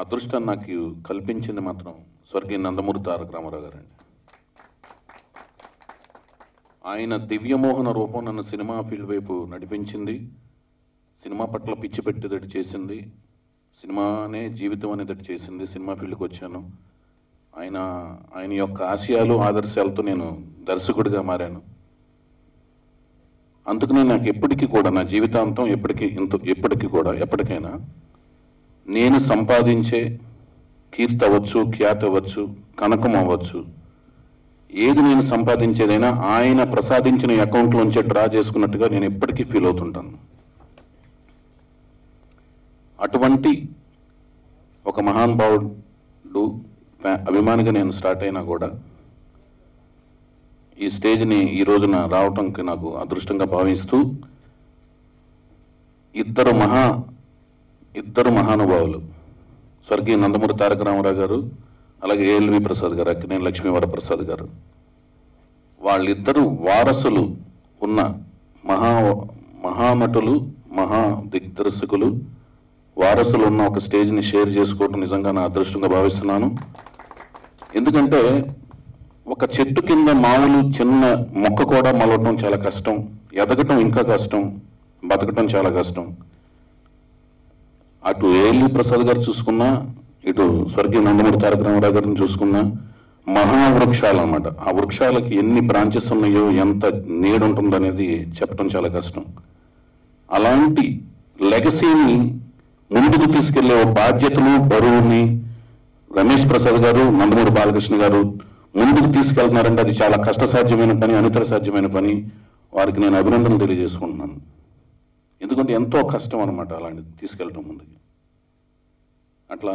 అదృష్టాన్ని నాకు కల్పించింది మాత్రం స్వర్గీయ నందమూరి తారక రామారావు గారండి ఆయన దివ్యమోహన రూపం నన్ను సినిమా ఫీల్డ్ వైపు నడిపించింది సినిమా పట్ల పిచ్చి పెట్టేదట్టు చేసింది సినిమానే జీవితం అనేదట్టు చేసింది సినిమా ఫీల్డ్కి వచ్చాను ఆయన ఆయన యొక్క ఆశయాలు ఆదర్శాలతో నేను దర్శకుడిగా మారాను అందుకనే నాకు ఎప్పటికీ కూడా నా జీవితాంతం ఎప్పటికీ ఇంత ఎప్పటికీ కూడా ఎప్పటికైనా నేను సంపాదించే కీర్తి అవ్వచ్చు ఖ్యాతి అవ్వచ్చు కనకం అవ్వచ్చు ఏది నేను సంపాదించేదైనా ఆయన ప్రసాదించిన అకౌంట్లోంచే డ్రా చేసుకున్నట్టుగా నేను ఎప్పటికీ ఫీల్ అవుతుంటాను అటువంటి ఒక మహానుభావుడు ఫ్యా- అభిమానిగా నేను స్టార్ట్ అయినా కూడా ఈ స్టేజ్ని ఈ రోజున రావటంకి నాకు అదృష్టంగా భావిస్తూ ఇద్దరు మహా ఇద్దరు మహానుభావులు స్వర్గీయ నందమూరి తారక రామారావు గారు అలాగే ఏఎల్వి ప్రసాద్ గారు అక్కినేని లక్ష్మీవర ప్రసాద్ గారు వాళ్ళిద్దరూ వారసులు ఉన్న మహా మహానటులు మహా దిగ్దర్శకులు వారసులు ఉన్న ఒక స్టేజ్ని షేర్ చేసుకోవడం నిజంగా నా అదృష్టంగా భావిస్తున్నాను ఎందుకంటే ఒక చెట్టు కింద మామూలు చిన్న మొక్క కూడా మలవటం చాలా కష్టం ఎదగటం ఇంకా కష్టం బతకటం చాలా కష్టం అటు ఏఎల్వి ప్రసాద్ గారు చూసుకున్నా ఇటు స్వర్గీయ నందమూరి తారక రామారావు గారిని చూసుకున్నా మహావృక్షాలు అన్నమాట ఆ వృక్షాలకి ఎన్ని బ్రాంచెస్ ఉన్నాయో ఎంత నీడ ఉంటుందనేది చెప్పడం చాలా కష్టం అలాంటి లెగసీని ముందుకు తీసుకెళ్లే ఓ బాధ్యతలు బరువుని రమేష్ ప్రసాద్ గారు నందమూరి బాలకృష్ణ గారు ముందుకు తీసుకెళ్తున్నారంటే అది చాలా కష్టసాధ్యమైన పని అనితర సాధ్యమైన పని వారికి నేను అభినందనలు తెలియజేసుకుంటున్నాను ఎందుకంటే ఎంతో కష్టం అనమాట అలాంటిది తీసుకెళ్ళటం ముందుకి అట్లా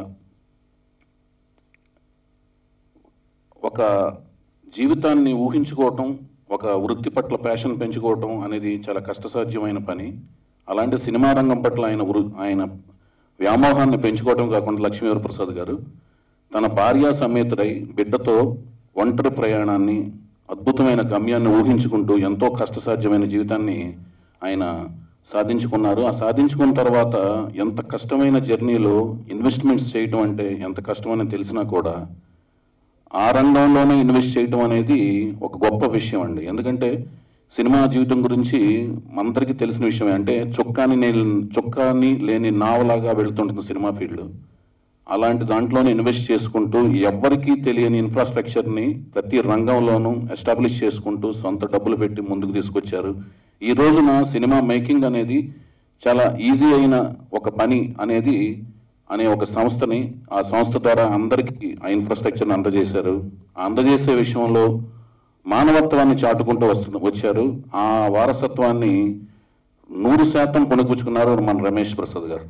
ఒక జీవితాన్ని ఊహించుకోవటం ఒక వృత్తి పట్ల ప్యాషన్ పెంచుకోవటం అనేది చాలా కష్టసాధ్యమైన పని అలాంటి సినిమా రంగం పట్ల ఆయన వృ ఆయన వ్యామోహాన్ని పెంచుకోవటం కాకుండా లక్ష్మీవర ప్రసాద్ గారు తన భార్య సమేతుడై బిడ్డతో ఒంటరి ప్రయాణాన్ని అద్భుతమైన గమ్యాన్ని ఊహించుకుంటూ ఎంతో కష్టసాధ్యమైన జీవితాన్ని ఆయన సాధించుకున్నారు ఆ సాధించుకున్న తర్వాత ఎంత కష్టమైన జర్నీలో ఇన్వెస్ట్మెంట్స్ చేయటం అంటే ఎంత కష్టమని తెలిసినా కూడా ఆ రంగంలోనే ఇన్వెస్ట్ చేయటం అనేది ఒక గొప్ప విషయం అండి ఎందుకంటే సినిమా జీవితం గురించి అందరికీ తెలిసిన విషయమే అంటే చొక్కాని నేను చొక్కాని లేని నావలాగా వెళ్తుంటుంది సినిమా ఫీల్డ్ అలాంటి దాంట్లోనే ఇన్వెస్ట్ చేసుకుంటూ ఎవ్వరికీ తెలియని ఇన్ఫ్రాస్ట్రక్చర్ని ప్రతి రంగంలోనూ ఎస్టాబ్లిష్ చేసుకుంటూ సొంత డబ్బులు పెట్టి ముందుకు తీసుకొచ్చారు ఈ రోజున సినిమా మేకింగ్ అనేది చాలా ఈజీ అయిన ఒక పని అనేది అనే ఒక సంస్థని ఆ సంస్థ ద్వారా అందరికీ ఆ ఇన్ఫ్రాస్ట్రక్చర్ని అందజేశారు ఆ అందజేసే విషయంలో మానవత్వాన్ని చాటుకుంటూ వస్తు వచ్చారు ఆ వారసత్వాన్ని నూరు శాతం కొనుక్కుంచుకున్నారు మన రమేష్ ప్రసాద్ గారు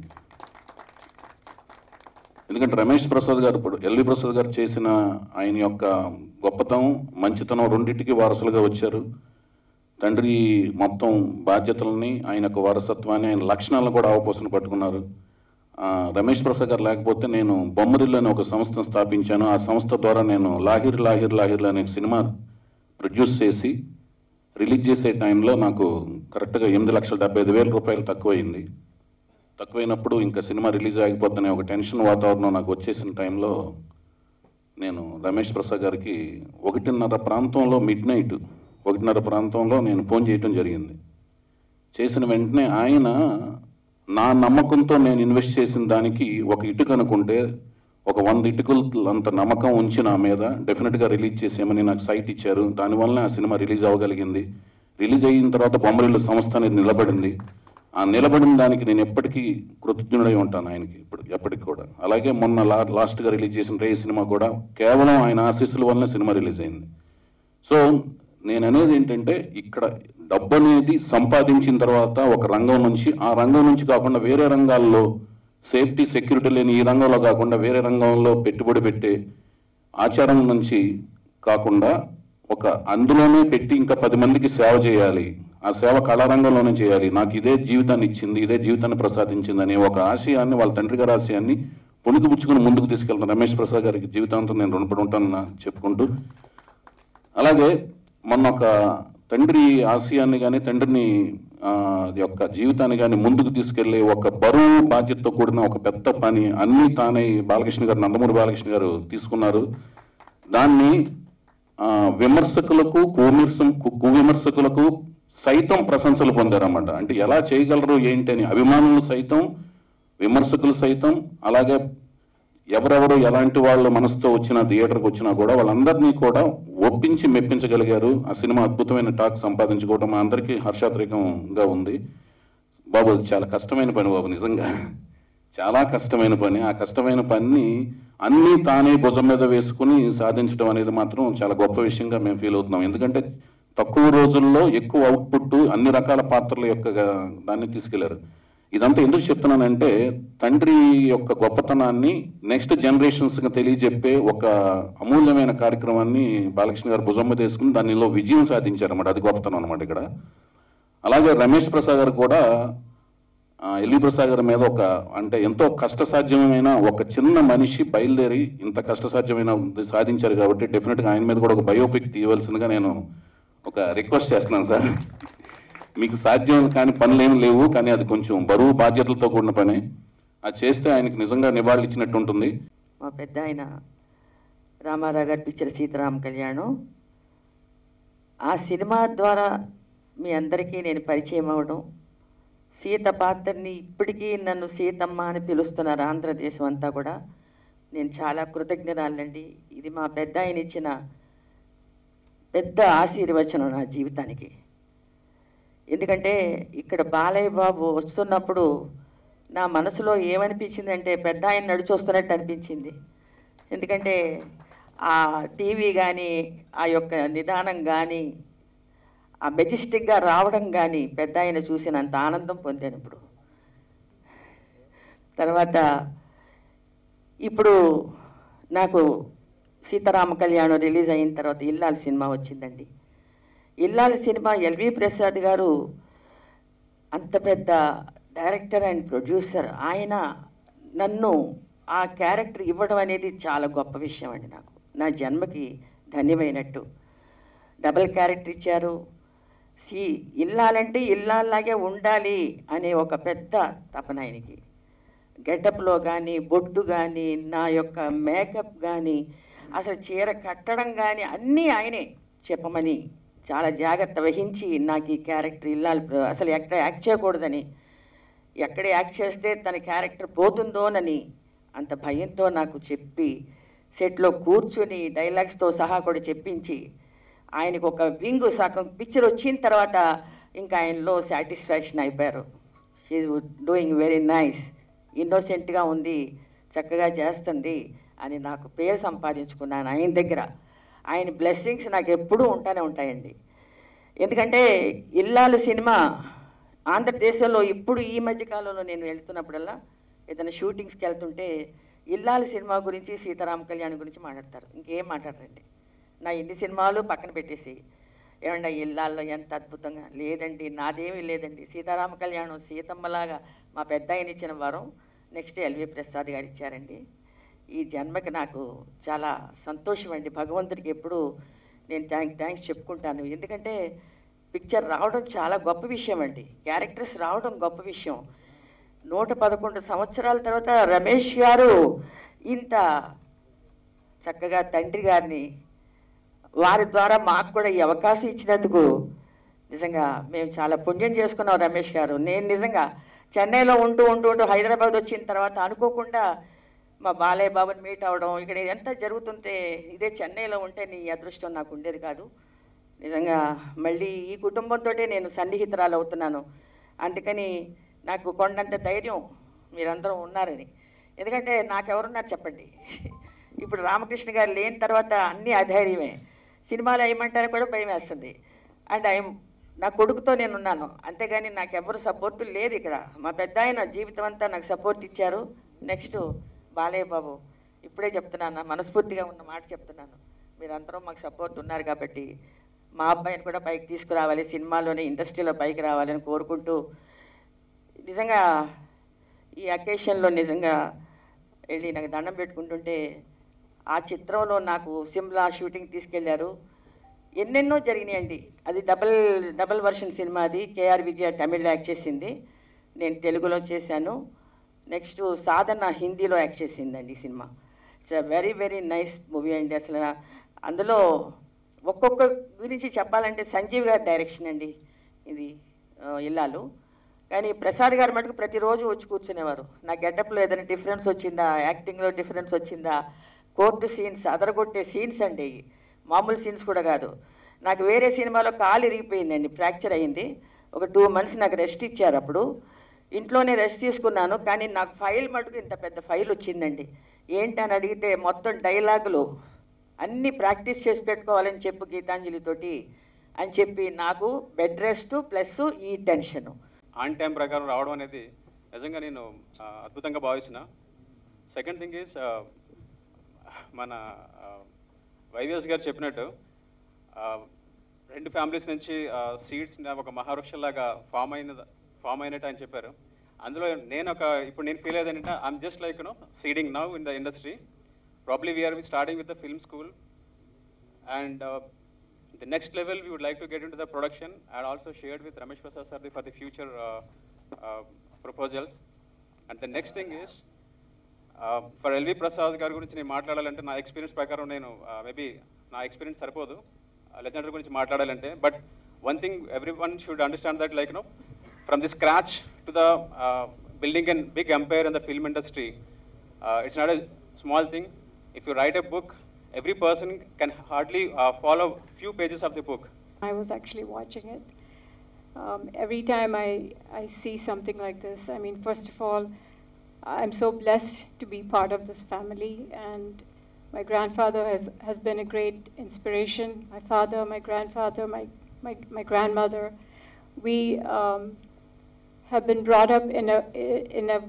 ఎందుకంటే రమేష్ ప్రసాద్ గారు ఇప్పుడు ఎల్వి ప్రసాద్ గారు చేసిన ఆయన యొక్క గొప్పతనం మంచితనం రెండింటికి వారసులుగా వచ్చారు తండ్రి మొత్తం బాధ్యతలని ఆయన యొక్క వారసత్వాన్ని ఆయన లక్షణాలను కూడా అవపోసన పట్టుకున్నారు ఆ, రమేష్ ప్రసాద్ గారు లేకపోతే నేను బొమ్మరిల్లు అనే ఒక సంస్థను స్థాపించాను ఆ సంస్థ ద్వారా నేను లాహిర్ లాహిర్ లాహిర్ అనే సినిమా ప్రొడ్యూస్ చేసి రిలీజ్ చేసే టైంలో నాకు కరెక్ట్గా ఎనిమిది లక్షల డెబ్బై ఐదు వేల రూపాయలు తక్కువైంది తక్కువైనప్పుడు ఇంకా సినిమా రిలీజ్ ఆగిపోతుందనే ఒక టెన్షన్ వాతావరణం నాకు వచ్చేసిన టైంలో నేను రమేష్ ప్రసాద్ గారికి ఒకటిన్నర ప్రాంతంలో మిడ్ నైట్ ఒకటిన్నర ప్రాంతంలో నేను ఫోన్ చేయటం జరిగింది చేసిన వెంటనే ఆయన నా నమ్మకంతో నేను ఇన్వెస్ట్ చేసిన దానికి ఒక ఇటుక అనుకుంటే ఒక వంద ఇటుకలు అంత నమ్మకం ఉంచి నా మీద డెఫినెట్గా రిలీజ్ చేసేయమని నాకు సైట్ ఇచ్చారు దానివల్ల ఆ సినిమా రిలీజ్ అవ్వగలిగింది రిలీజ్ అయిన తర్వాత బొమ్మరిల్లు సంస్థ అనేది నిలబడింది ఆ నిలబడిన దానికి నేను ఎప్పటికీ కృతజ్ఞుడై ఉంటాను ఆయనకి ఇప్పుడు ఎప్పటికి కూడా అలాగే మొన్న లా లాస్ట్గా రిలీజ్ చేసిన రే సినిమా కూడా కేవలం ఆయన ఆశీస్సుల వల్లనే సినిమా రిలీజ్ అయింది సో నేను అనేది ఏంటంటే ఇక్కడ డబ్బు అనేది సంపాదించిన తర్వాత ఒక రంగం నుంచి ఆ రంగం నుంచి కాకుండా వేరే రంగాల్లో సేఫ్టీ సెక్యూరిటీ లేని ఈ రంగంలో కాకుండా వేరే రంగంలో పెట్టుబడి పెట్టే ఆచారం నుంచి కాకుండా ఒక అందులోనే పెట్టి ఇంకా పది మందికి సేవ చేయాలి ఆ సేవ కళారంగంలోనే చేయాలి నాకు ఇదే జీవితాన్ని ఇచ్చింది ఇదే జీవితాన్ని ప్రసాదించింది అనే ఒక ఆశయాన్ని వాళ్ళ తండ్రి గారి ఆశయాన్ని పుణికి పుచ్చుకుని ముందుకు తీసుకెళ్తాను రమేష్ ప్రసాద్ గారికి జీవితాంతం నేను రుణపడి ఉంటానని చెప్పుకుంటూ అలాగే మొన్న ఒక తండ్రి ఆశయాన్ని కానీ తండ్రిని ఆ, యొక్క జీవితాన్ని కానీ ముందుకు తీసుకెళ్లే ఒక బరువు బాధ్యతతో కూడిన ఒక పెద్ద పని అన్నీ తానే బాలకృష్ణ గారు నందమూరి బాలకృష్ణ గారు తీసుకున్నారు దాన్ని ఆ, విమర్శకులకు కువిమర్శం కువిమర్శకులకు సైతం ప్రశంసలు పొందారన్నమాట అంటే ఎలా చేయగలరు ఏంటి అని అభిమానులు సైతం విమర్శకులు సైతం అలాగే ఎవరెవరు ఎలాంటి వాళ్ళ మనసుతో వచ్చిన థియేటర్కి వచ్చినా కూడా వాళ్ళందరినీ కూడా ఒప్పించి మెప్పించగలిగారు ఆ సినిమా అద్భుతమైన టాక్ సంపాదించుకోవడం మా అందరికీ హర్షాత్రేకంగా ఉంది బాబు అది చాలా కష్టమైన పని బాబు నిజంగా చాలా కష్టమైన పని ఆ కష్టమైన పని అన్నీ తానే భుజం మీద వేసుకుని సాధించడం అనేది మాత్రం చాలా గొప్ప విషయంగా మేము ఫీల్ అవుతున్నాం ఎందుకంటే తక్కువ రోజుల్లో ఎక్కువ అవుట్పుట్ అన్ని రకాల పాత్రల యొక్క దాన్ని తీసుకెళ్లారు ఇదంతా ఎందుకు చెప్తున్నానంటే తండ్రి యొక్క గొప్పతనాన్ని నెక్స్ట్ జనరేషన్స్కి తెలియజెప్పే ఒక అమూల్యమైన కార్యక్రమాన్ని బాలకృష్ణ గారు భుజం మీద వేసుకుని దానిలో విజయం సాధించారన్నమాట అది గొప్పతనం అనమాట ఇక్కడ అలాగే రమేష్ ప్రసాద్ గారు కూడా ఆ, ఎల్వి ప్రసాద్ గారి మీద ఒక అంటే ఎంతో కష్టసాధ్యమైన ఒక చిన్న మనిషి బయలుదేరి ఇంత కష్టసాధ్యమైన ఇది సాధించారు కాబట్టి డెఫినెట్గా ఆయన మీద కూడా ఒక బయోపిక్ తీయవలసిందిగా నేను ఒక రిక్వెస్ట్ చేస్తున్నాను సార్ మీకు సాధ్యం కాని పనులు ఏమి లేవు కానీ అది కొంచెం బరువు బాధ్యతలతో కూడిన పని అది చేస్తే ఆయనకి నిజంగా నివాళులు ఇచ్చినట్టు ఉంటుంది మా పెద్ద ఆయన రామారావు గారి పిక్చర్ సీతారామ కళ్యాణం ఆ సినిమా ద్వారా మీ అందరికీ నేను పరిచయం అవ్వడం సీత పాత్రని ఇప్పటికీ నన్ను సీతమ్మ అని పిలుస్తున్నారు ఆంధ్రదేశం అంతా కూడా నేను చాలా కృతజ్ఞరాలండి ఇది మా పెద్ద ఆయన ఇచ్చిన పెద్ద ఆశీర్వచనం నా జీవితానికి ఎందుకంటే ఇక్కడ బాలయ్య బాబు వస్తున్నప్పుడు నా మనసులో ఏమనిపించిందంటే పెద్ద ఆయన నడిచొస్తున్నట్టు అనిపించింది ఎందుకంటే ఆ టీవీ కానీ ఆ యొక్క నిదానం కానీ ఆ మెజెస్టిక్గా రావడం కానీ పెద్ద ఆయన చూసినంత ఆనందం పొందాను ఇప్పుడు తర్వాత ఇప్పుడు నాకు సీతారామ కళ్యాణం రిలీజ్ అయిన తర్వాత ఇల్లాలి సినిమా వచ్చిందండి ఇల్లాలి సినిమా ఎల్వి ప్రసాద్ గారు అంత పెద్ద డైరెక్టర్ అండ్ ప్రొడ్యూసర్ ఆయన నన్ను ఆ క్యారెక్టర్ ఇవ్వడం అనేది చాలా గొప్ప విషయం అండి నాకు నా జన్మకి ధన్యమైనట్టు డబుల్ క్యారెక్టర్ ఇచ్చారు సి ఇల్లాలంటే ఇల్లాలాగే ఉండాలి అనే ఒక పెద్ద తపన ఆయనకి గెటప్లో కానీ బొట్టు కానీ నా యొక్క మేకప్ కానీ అసలు చీర కట్టడం కానీ అన్నీ ఆయనే చెప్పమని చాలా జాగ్రత్త వహించి నాకు ఈ క్యారెక్టర్ ఇల్లాలి అసలు ఎక్కడ యాక్ట్ చేయకూడదని ఎక్కడ యాక్ట్ చేస్తే తన క్యారెక్టర్ పోతుందోనని అంత భయంతో నాకు చెప్పి సెట్లో కూర్చుని డైలాగ్స్తో సహా కూడా చెప్పించి ఆయనకు ఒక వింగ్ సగం పిక్చర్ వచ్చిన తర్వాత ఇంకా ఆయనలో సాటిస్ఫాక్షన్ అయిపోయారు షీఈ్ డూయింగ్ వెరీ నైస్ ఇన్నోసెంట్గా ఉంది చక్కగా చేస్తుంది అని నాకు పేరు సంపాదించుకున్నాను ఆయన దగ్గర ఆయన బ్లెస్సింగ్స్ నాకు ఎప్పుడూ ఉంటానే ఉంటాయండి ఎందుకంటే ఇల్లాలు సినిమా ఆంధ్రదేశంలో ఇప్పుడు ఈ మధ్య కాలంలో నేను వెళ్తున్నప్పుడల్లా ఏదైనా షూటింగ్స్కి వెళ్తుంటే ఇల్లాలు సినిమా గురించి సీతారామ కళ్యాణ్ గురించి మాట్లాడతారు ఇంకేం మాట్లాడరండి నా ఇన్ని సినిమాలు పక్కన పెట్టేసి ఏమండి ఇల్లాల్లో ఎంత అద్భుతంగా లేదండి నాదేమీ లేదండి సీతారామ కళ్యాణం సీతమ్మలాగా మా పెద్ద ఆయన ఇచ్చిన వరం నెక్స్ట్ ఎల్వి ప్రసాద్ గారు ఇచ్చారండి ఈ జన్మకి నాకు చాలా సంతోషం అండి భగవంతుడికి ఎప్పుడు నేను థ్యాంక్ థ్యాంక్స్ చెప్పుకుంటాను ఎందుకంటే పిక్చర్ రావడం చాలా గొప్ప విషయం అండి క్యారెక్టర్స్ రావడం గొప్ప విషయం నూట పదకొండు సంవత్సరాల తర్వాత రమేష్ గారు ఇంత చక్కగా తండ్రి గారిని వారి ద్వారా మాకు కూడా ఈ అవకాశం ఇచ్చినందుకు నిజంగా మేము చాలా పుణ్యం చేసుకున్నాం రమేష్ గారు నేను నిజంగా చెన్నైలో ఉంటూ ఉంటూ ఉంటూ హైదరాబాద్ వచ్చిన తర్వాత అనుకోకుండా మా బాలయ్య బాబుని మీట్ అవ్వడం ఇక్కడ ఎంత జరుగుతుంటే ఇదే చెన్నైలో ఉంటే నీ అదృష్టం నాకు ఉండేది కాదు నిజంగా మళ్ళీ ఈ కుటుంబంతో నేను సన్నిహితురాలు అవుతున్నాను అందుకని నాకు కొండంత ధైర్యం మీరందరూ ఉన్నారని ఎందుకంటే నాకెవరున్నారు చెప్పండి ఇప్పుడు రామకృష్ణ గారు లేని తర్వాత అన్నీ అధైర్యమే సినిమాలు వేయమంటారు కూడా భయం వేస్తుంది అండ్ ఐ నా కొడుకుతో నేను ఉన్నాను అంతేగాని నాకు ఎవరు సపోర్ట్ లేదు ఇక్కడ మా పెద్ద ఆయన జీవితం అంతా నాకు సపోర్ట్ ఇచ్చారు నెక్స్ట్ బాలయ్య బాబు ఇప్పుడే చెప్తున్నాను నా మనస్ఫూర్తిగా ఉన్న మాట చెప్తున్నాను మీరందరూ మాకు సపోర్ట్ ఉన్నారు కాబట్టి మా అబ్బాయిని కూడా పైకి తీసుకురావాలి సినిమాలోనే ఇండస్ట్రీలో పైకి రావాలని కోరుకుంటూ నిజంగా ఈ అకేషన్లో నిజంగా వెళ్ళి నాకు దండం పెట్టుకుంటుంటే ఆ చిత్రంలో నాకు సిమ్లా షూటింగ్ తీసుకెళ్లారు ఎన్నెన్నో జరిగినాయండి అది డబల్ డబల్ వర్షన్ సినిమా అది కేఆర్ విజయ తమిళ్లో యాక్ట్ చేసింది నేను తెలుగులో చేశాను నెక్స్ట్ సాధన హిందీలో యాక్ట్ చేసిందండి ఈ cinema it's very very nice movie అండి అసలు అందులో ఒక్కొక్క గురించి చెప్పాలంటే సంజీవ్ గారి డైరెక్షన్ అండి ఇది ఆ, ఇల్లాలు కానీ ప్రసాద్ గారు మటుకు ప్రతిరోజు వచ్చి కూర్చునేవారు నా గెటప్లో ఏదైనా డిఫరెన్స్ వచ్చిందా యాక్టింగ్లో డిఫరెన్స్ వచ్చిందా కోర్టు సీన్స్ అదరగొట్టే సీన్స్ అండి ఇవి. మామూలు సీన్స్ కూడా కాదు నాకు వేరే సినిమాలో కాలు ఇరిగిపోయిందండి ఫ్రాక్చర్ అయింది ఒక టూ మంత్స్ నాకు రెస్ట్ ఇచ్చారు అప్పుడు ఇంట్లోనే రెస్ట్ తీసుకున్నాను కానీ నాకు ఫైల్ మటుకు ఇంత పెద్ద ఫైల్ వచ్చిందండి ఏంటని అడిగితే మొత్తం డైలాగులు అన్నీ ప్రాక్టీస్ చేసి పెట్టుకోవాలని చెప్పు గీతాంజలితోటి అని చెప్పి నాకు బెడ్ రెస్ట్ ప్లస్ ఈ టెన్షను ఆన్ టైం ప్రకారం రావడం అనేది నిజంగా నేను ఆ, అద్భుతంగా భావిస్తున్న సెకండ్ థింగ్ ఈజ్ మన వైవిఎస్ గారు చెప్పినట్టు ఆ, రెండు ఫ్యామిలీస్ నుంచి సీడ్స్ ఒక మహావృక్షంలాగా ఫామ్ అయిన ఫామ్ అయినట్టు ఆయన చెప్పారు అందులో నేను ఒక ఇప్పుడు నేను ఫీల్ అయ్యేది ఏంటంటే I'm just like no seeding now in the industry probably we're starting with the film school and uh, the next level we would like to get into the production and also shared with Ramesh Prasad sir for the future uh, uh, proposals. And the next thing is, uh, for LV Prasad గారి గురించి నేను మాట్లాడాలంటే నా experience ప్రకారం నేను maybe నా experience సరిపోదు legendary గురించి మాట్లాడాలంటే but one thing every one should understand that like no from the scratch to the building and big empire in the film industry it's not a small thing if you write a book every person can hardly uh, follow few pages of the book. I was actually watching it. Um, every time I, I see something like this, I mean, first of all, I'm so blessed to be part of this family, and my grandfather has, has been a great inspiration. My father, my grandfather, my, my, my grandmother, we um, have been brought up in a, in a,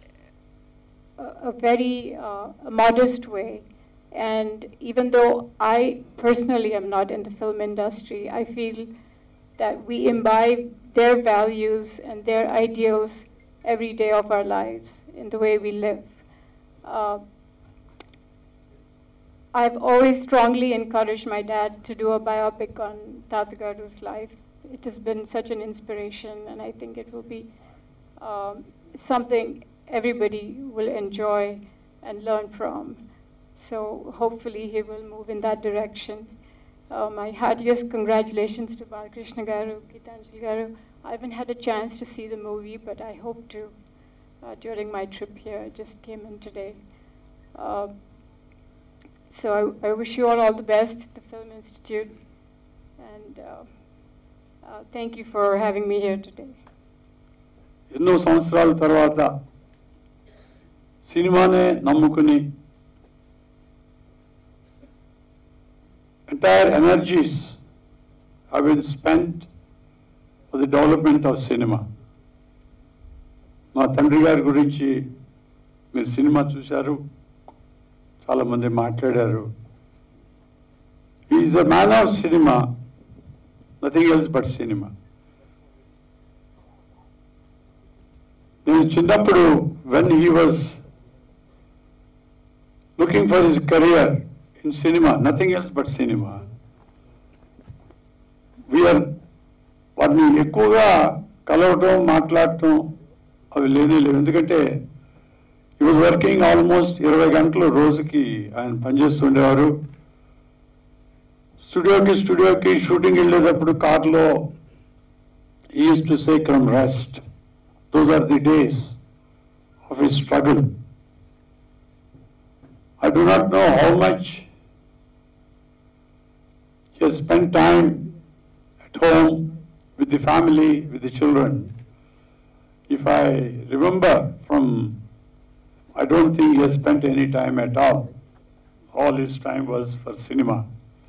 a a very uh, modest way. And even though I personally am not in the film industry, I feel that we imbibe their values and their ideals every day of our lives in the way we live. Uh, I've always strongly encouraged my dad to do a biopic on Tatagaru's life. It has been such an inspiration, and I think it will be um, something everybody will enjoy and learn from. So hopefully he will move in that direction. Uh, my heartiest congratulations to Balakrishna Garu, Gitanjali Garu. I haven't had a chance to see the movie, but I hope to uh, during my trip here. I just came in today. Uh, so I, I wish you all all the best, the Film Institute, and uh, uh, thank you for having me here today. ఎన్నో సంవత్సరాల తర్వాత సినిమానే నమ్ముకుని entire energies have been spent for the development of cinema. మా తండ్రి గారి గురించి మీరు సినిమా చూశారు చాలామంది మాట్లాడారు is a man of cinema nothing else but cinema నేను చిన్నప్పుడు when he was looking for his career in cinema nothing else but cinema we're వారిని ఎక్కువగా కలవటం మాట్లాడటం అవి లేనే లేవు ఎందుకంటే ఈ వాజ్ వర్కింగ్ ఆల్మోస్ట్ ఇరవై గంటలు రోజుకి ఆయన పనిచేస్తుండేవారు స్టూడియోకి స్టూడియోకి షూటింగ్ వెళ్ళేటప్పుడు కార్లో ఈజ్ టు సే క్రమ్ rest those are the days of his struggle I do not know how much he has spent time at home with the family, with the children. If I remember from, I don't think he has spent any time at all. All his time was for cinema.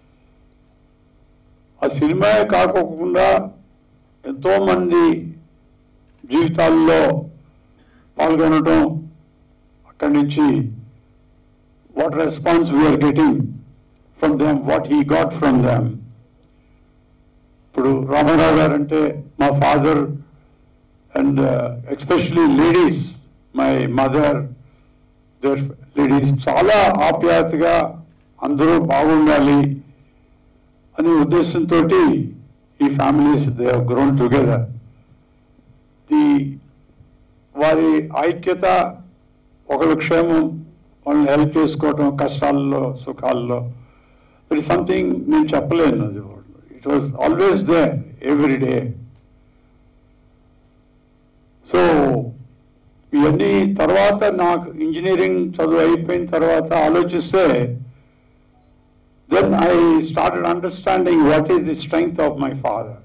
ఆ cinema కాకోకుండా ఎంతోమంది జీవితాల్లో పాల్గొనడం అక్కడి నుంచి what response we are getting from them, what he got from them. ఇప్పుడు రామారావు గారు అంటే మా father and especially ladies my mother there ladies చాలా ఆప్యాయతగా అందరూ బాగుండాలి అనే ఉద్దేశంతో ఈ families they have grown together the వారి ఐక్యత ఒకరి క్షేమం వాళ్ళని హెల్ప్ చేసుకోవటం కష్టాల్లో సుఖాల్లో ఇట్ సంథింగ్ నేను చెప్పలేను అది it was always they every day so ఇవన్నీ తర్వాత నాకు ఇంజనీరింగ్ చదువు అయిపోయిన తర్వాత ఆలోచిస్తే then I started understanding what is the strength of my father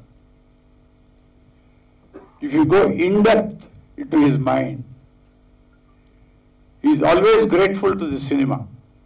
if you go in depth into his mind. He is always grateful to the cinema.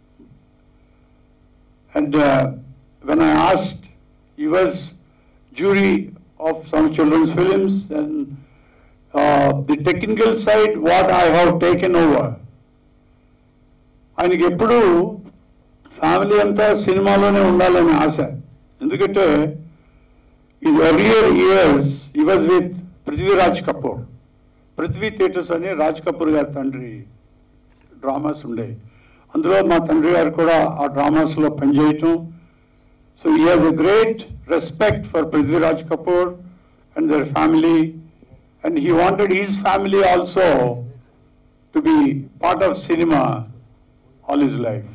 And uh, when I asked, he was jury of some children's films and uh, the technical side, what I have taken over. ఆయనకి ఎప్పుడు family అంతా సినిమాలోనే ఉండాలని ఆశ ఎందుకంటే ఈ earlier years he was with Prithviraj Kapoor Prithvi theatres అని రాజ్ కపూర్ గారి తండ్రి డ్రామాస్ ఉండేవి అందులో మా తండ్రి గారు కూడా ఆ డ్రామాస్లో పనిచేయటం so he has a great respect for Prithviraj Kapoor and their family and he wanted his family also to be part of cinema all his life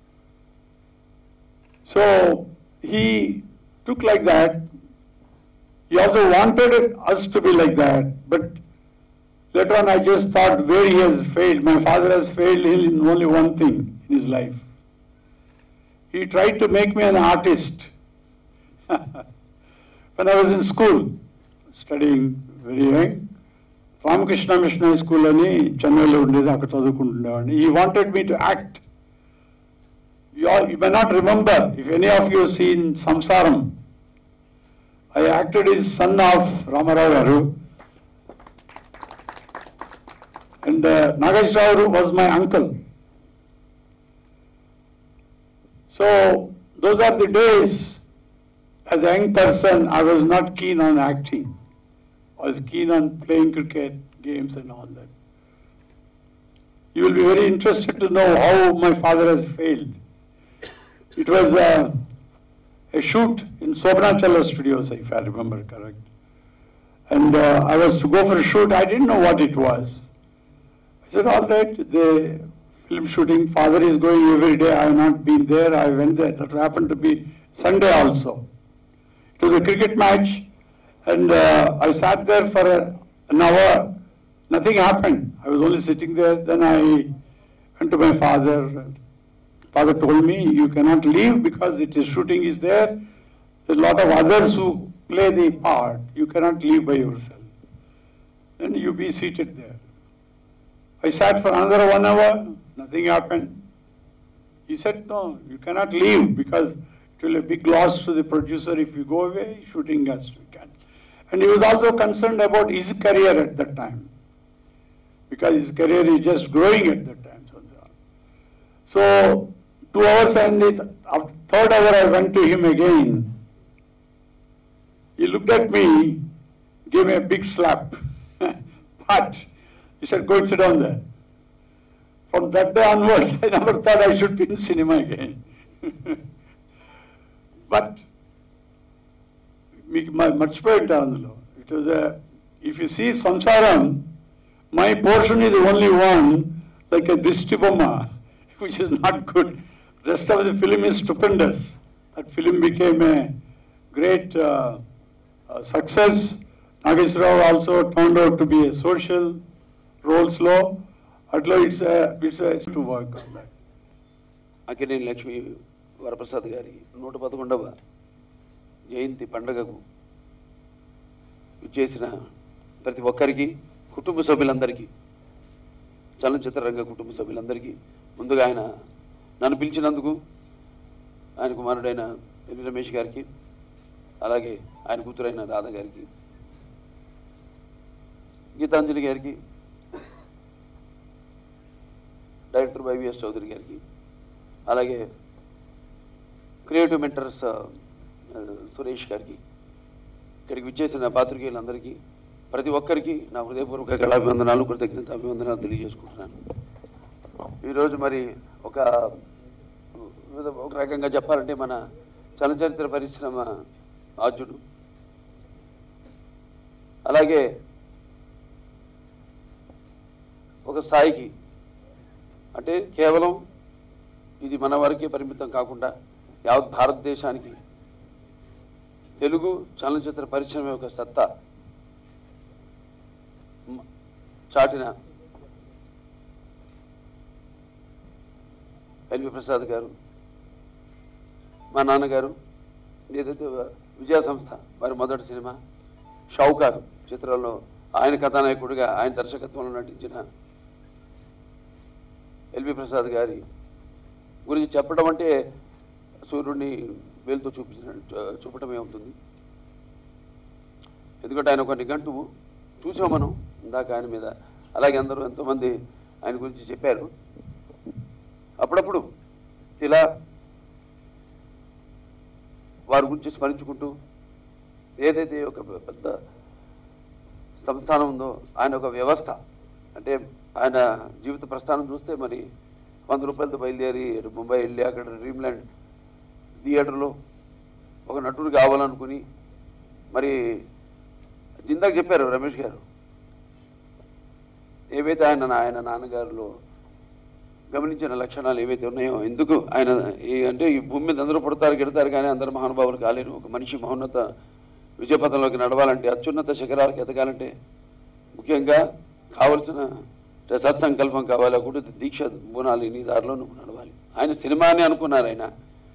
So he took like that. He also wanted us to be like that, but later on I just thought where he has failed. My father has failed in only one thing in his life. He tried to make me an artist. when I was in school, studying very young, Ramakrishna Mission high school అని చెన్నైలో ఉండేది అక్కడ చదువుకుంటుండేవాడిని he wanted me to act you all, you may not remember, if any of you seen Samsaram, I acted as son of Ramarao Garu. And uh, Nagesh Rao was my uncle. So, those are the days, as a young person, I was not keen on acting. I was keen on playing cricket, games and all that. You will be very interested to know how my father has failed. It was uh, a shoot in Sobhanachala Studios, if I remember correct. And uh, I was to go for a shoot, I didn't know what it was. I said, all right, the film shooting, father is going every day, I have not been there, I went there. That happened to be Sunday also. It was a cricket match, and uh, I sat there for a, an hour, nothing happened. I was only sitting there, then I went to my father. Father told me, you cannot leave because it is shooting is there. There are a lot of others who play the part. You cannot leave by yourself. Then you be seated there. I sat for another one hour, nothing happened. He said, no, you cannot leave because it will be a big loss to the producer if you go away, shooting us. We can't. And he was also concerned about his career at that time. Because his career is just growing at that time. So, two hours and the th- third hour I went to him again. He looked at me, gave me a big slap. but he said, go and sit down there. From that day onwards, I never thought I should be in cinema again. but మీకు మ- మర్చిపోయి ఉంటారు అందులో it was if you see Samsaram my portion is only one like a దిష్టి బొమ్మ which is not good. Rest of the film is stupendous. That film became a great uh, uh, success. Nagesh Rao also turned out to be a social roles law. Atlo it's a, it's a, to work on that. Akkineni Lakshmi Varaprasad గారి నూట పదకొండవ జయంతి పండగకు ఇచ్చేసిన ప్రతి ఒక్కరికి కుటుంబ సభ్యులందరికీ చలనచిత్ర రంగ కుటుంబ సభ్యులందరికీ ముందుగా ఆయన నన్ను పిలిచినందుకు ఆయన కుమారుడైన ఎల్వి రమేష్ గారికి అలాగే ఆయన కూతురైన రాధ గారికి గీతాంజలి గారికి డైరెక్టర్ వైవిఎస్ చౌదరి గారికి అలాగే క్రియేటివ్ మెంటర్స్ ఆ, ఆ, సురేష్ గారికి ఇక్కడికి విచ్చేసిన పాత్రికేయులందరికీ ప్రతి ఒక్కరికి నా హృదయపూర్వక కళాభివందనాలు కృతజ్ఞత అభివందనాలు తెలియజేసుకుంటున్నాను ఈరోజు మరి ఒక విధ- ఒక రకంగా చెప్పాలంటే మన చలనచిత్ర పరిశ్రమ ఆద్యుడు అలాగే ఒక స్థాయికి అంటే కేవలం ఇది మన వరకే పరిమితం కాకుండా యావత్ భారతదేశానికి తెలుగు చలనచిత్ర పరిశ్రమ యొక్క సత్తా మ- చాటిన ఎల్వి ప్రసాద్ గారు మా నాన్నగారు ఏదైతే విజయ సంస్థ వారి మొదటి సినిమా షౌకారు చిత్రంలో ఆయన కథానాయకుడిగా ఆయన దర్శకత్వంలో నటించిన ఎల్వి ప్రసాద్ గారి గురించి చెప్పడం అంటే సూర్యుడిని వేలుతో చూపించిన చూపటమే అవుతుంది ఎందుకంటే ఆయన ఒక నిఘంటువు చూసాం మనం ఇందాక ఆయన మీద అలాగే అందరూ ఎంతోమంది ఆయన గురించి చెప్పారు అప్పుడప్పుడు ఇలా వారి గురించి స్మరించుకుంటూ ఏదైతే ఒక పెద్ద సంస్థానం ఉందో ఆయన ఒక వ్యవస్థ అంటే ఆయన జీవిత ప్రస్థానం చూస్తే మరి వంద రూపాయలతో బయలుదేరి ఇటు ముంబై వెళ్ళి అక్కడ డ్రీమ్ల్యాండ్ థియేటర్లో ఒక నటుడు కావాలనుకుని మరి జిందాకు చెప్పారు రమేష్ గారు ఏవైతే ఆయన ఆయన నాన్నగారిలో గమనించిన లక్షణాలు ఏవైతే ఉన్నాయో ఎందుకు ఆయన ఈ అంటే ఈ భూమి మీద అందరూ పుడతారు గిడతారు కానీ అందరు మహానుభావులు కాలేరు ఒక మనిషి మహోన్నత విజయపథంలోకి నడవాలంటే అత్యున్నత శిఖరాలకు ఎదగాలంటే ముఖ్యంగా కావలసిన సత్సంకల్పం కావాలి కూడా దీక్ష బునాలి నీ దారిలో నువ్వు నడవాలి ఆయన సినిమాని అనుకున్నారు ఆయన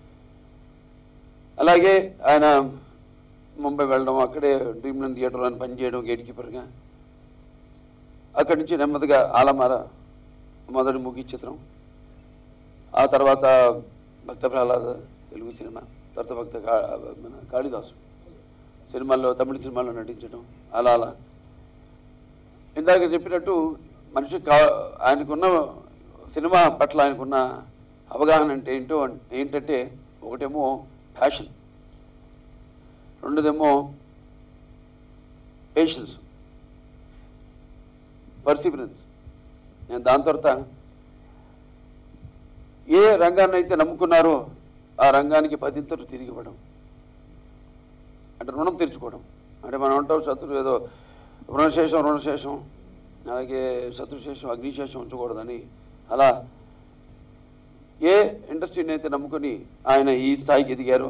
అలాగే ఆయన ముంబై వెళ్ళడం అక్కడే డ్రీమ్లండ్ థియేటర్లో ఆయన పనిచేయడం గేట్ కీపర్గా అక్కడి నుంచి నెమ్మదిగా ఆలమార మొదటి ముగి చిత్రం ఆ తర్వాత భక్త ప్రహ్లాద తెలుగు సినిమా తర్వాత భక్త కా- మన కాళిదాసు సినిమాల్లో తమిళ సినిమాల్లో నటించడం అలా అలా ఇందాక చెప్పినట్టు మనిషి కా ఆయనకున్న సినిమా పట్ల ఆయనకున్న అవగాహన అంటే ఏంటో అన్- ఏంటంటే ఒకటేమో ప్యాషన్ రెండోదేమో పేషెన్స్ పర్సిబరెన్స్ నేను దాని తర్వాత ఏ రంగాన్ని అయితే నమ్ముకున్నారో ఆ రంగానికి పదింతలు తిరిగి ఇవ్వడం అంటే రుణం తీర్చుకోవడం అంటే మనం అంటాం శత్రు ఏదో రుణశేషం రుణశేషం అలాగే శత్రుశేషం అగ్నిశేషం ఉంచకూడదని అలా ఏ ఇండస్ట్రీని అయితే నమ్ముకొని ఆయన ఈ స్థాయికి ఎదిగారో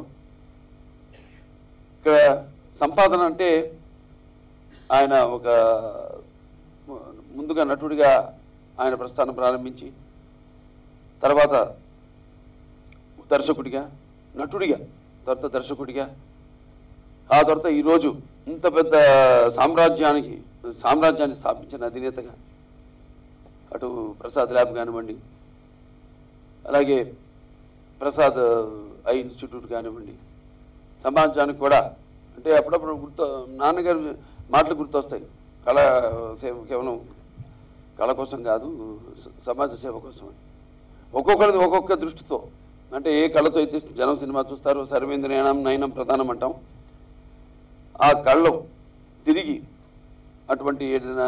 ఇక్కడ సంపాదన అంటే ఆయన ఒక ముందుగా నటుడిగా ఆయన ప్రస్థానం ప్రారంభించి తర్వాత దర్శకుడిగా నటుడిగా తర్వాత దర్శకుడిగా ఆ తర్వాత ఈరోజు ఇంత పెద్ద సామ్రాజ్యానికి సామ్రాజ్యాన్ని స్థాపించిన అధినేతగా అటు ప్రసాద్ ల్యాబ్ కానివ్వండి అలాగే ప్రసాద్ ఐ ఇన్స్టిట్యూట్ కానివ్వండి సమాజానికి కూడా అంటే అప్పుడప్పుడు గుర్తు నాన్నగారు మాటలు గుర్తొస్తాయి కళ సేవ కేవలం కళ కోసం కాదు స- సమాజ సేవ కోసం అని ఒక్కొక్కరిది ఒక్కొక్క దృష్టితో అంటే ఏ కళతో అయితే జనం సినిమా చూస్తారో సర్వేంద్రయానం నయనం ప్రధానం అంటాం ఆ కళ్ళు తిరిగి అటువంటి ఏదైనా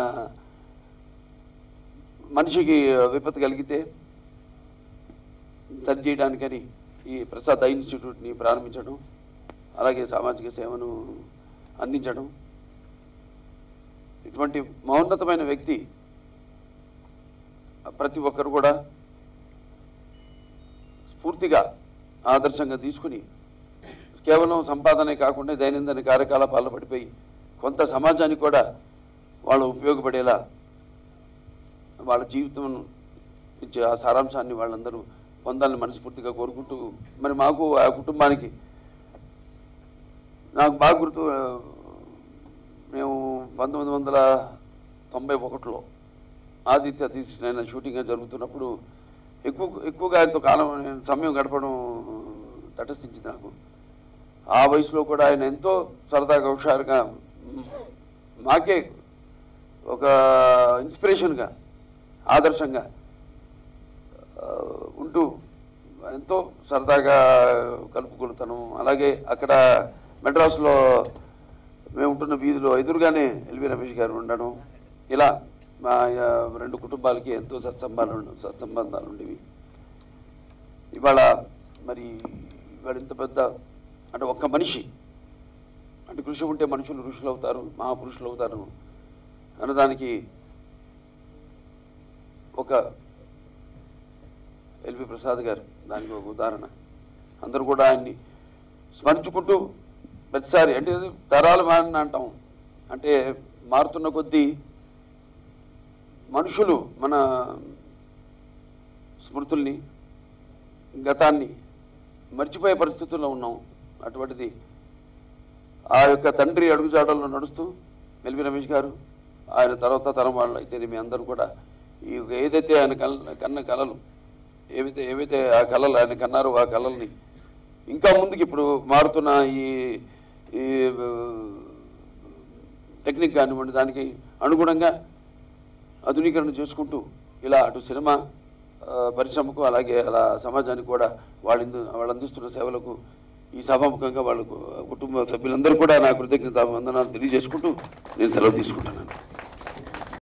మనిషికి విపత్తు కలిగితే సరి చేయడానికని ఈ ప్రసాద్ ఐ ఇన్స్టిట్యూట్ని ప్రారంభించడం అలాగే సామాజిక సేవను అందించడం ఇటువంటి మహోన్నతమైన వ్యక్తి ప్రతి ఒక్కరు కూడా స్ఫూర్తిగా ఆదర్శంగా తీసుకుని కేవలం సంపాదనే కాకుండా దైనందిన కార్యకలాపాల్లో పడిపోయి కొంత సమాజానికి కూడా వాళ్ళు ఉపయోగపడేలా వాళ్ళ జీవితం ఇచ్చే ఆ సారాంశాన్ని వాళ్ళందరూ పొందాలని మనస్ఫూర్తిగా కోరుకుంటూ మరి మాకు ఆ కుటుంబానికి నాకు బాగా గుర్తు ఆ, మేము పంతొమ్మిది వందల తొంభై ఒకటిలో ఆదిత్య తీసిన షూటింగ్ జరుగుతున్నప్పుడు ఎక్కువ ఎక్కువగా ఆయనతో కాలం సమయం గడపడం తటస్థించింది నాకు ఆ వయసులో కూడా ఆయన ఎంతో సరదాగా హుషారుగా మ్, మాకే ఒక ఇన్స్పిరేషన్గా ఆదర్శంగా ఆ, ఉంటూ ఎంతో సరదాగా కలుపుకొలుతాను అలాగే అక్కడ మెడ్రాస్లో మేము ఉంటున్న వీధిలో ఎదురుగానే ఎల్వి రమేష్ గారు ఉండడం ఇలా మా ఆ, రెండు కుటుంబాలకి ఎంతో సత్సంబంధాలు సత్సంబంధాలు ఉండేవి ఇవాళ మరి ఇవాళ ఇంత పెద్ద అంటే ఒక్క మనిషి అంటే కృషి ఉంటే మనుషులు ఋషులు అవుతారు మహాపురుషులు అవుతారు అన్నదానికి ఒక ఎల్వి ప్రసాద్ గారు దానికి ఒక ఉదాహరణ అందరూ కూడా ఆయన్ని స్మరించుకుంటూ ప్రతిసారి అంటే ఇది తరాలు మారిన అంటాం అంటే మారుతున్న కొద్దీ మనుషులు మన స్మృతుల్ని గతాన్ని మర్చిపోయే పరిస్థితుల్లో ఉన్నాం అటువంటిది ఆ యొక్క తండ్రి అడుగుజాడల్లో నడుస్తూ ఎల్వి రమేష్ గారు ఆయన తర్వాత తరం వాళ్ళు అయితే మీ అందరూ కూడా ఈ ఏదైతే ఆయన కల కన్న కళలు ఏవైతే ఏవైతే ఆ కళలు ఆయన కన్నారో ఆ కళల్ని ఇంకా ముందుకు ఇప్పుడు మారుతున్న ఈ ఈ టెక్నిక్ కానివ్వండి దానికి అనుగుణంగా ఆధునీకరణ చేసుకుంటూ ఇలా అటు సినిమా ఆ, పరిశ్రమకు అలాగే అలా సమాజానికి కూడా వాళ్ళు వాళ్ళు అందిస్తున్న సేవలకు ఈ సభాముఖంగా వాళ్ళకు కుటుంబ సభ్యులందరూ కూడా నా కృతజ్ఞత వందనాలు తెలియజేసుకుంటూ నేను సెలవు తీసుకుంటున్నాను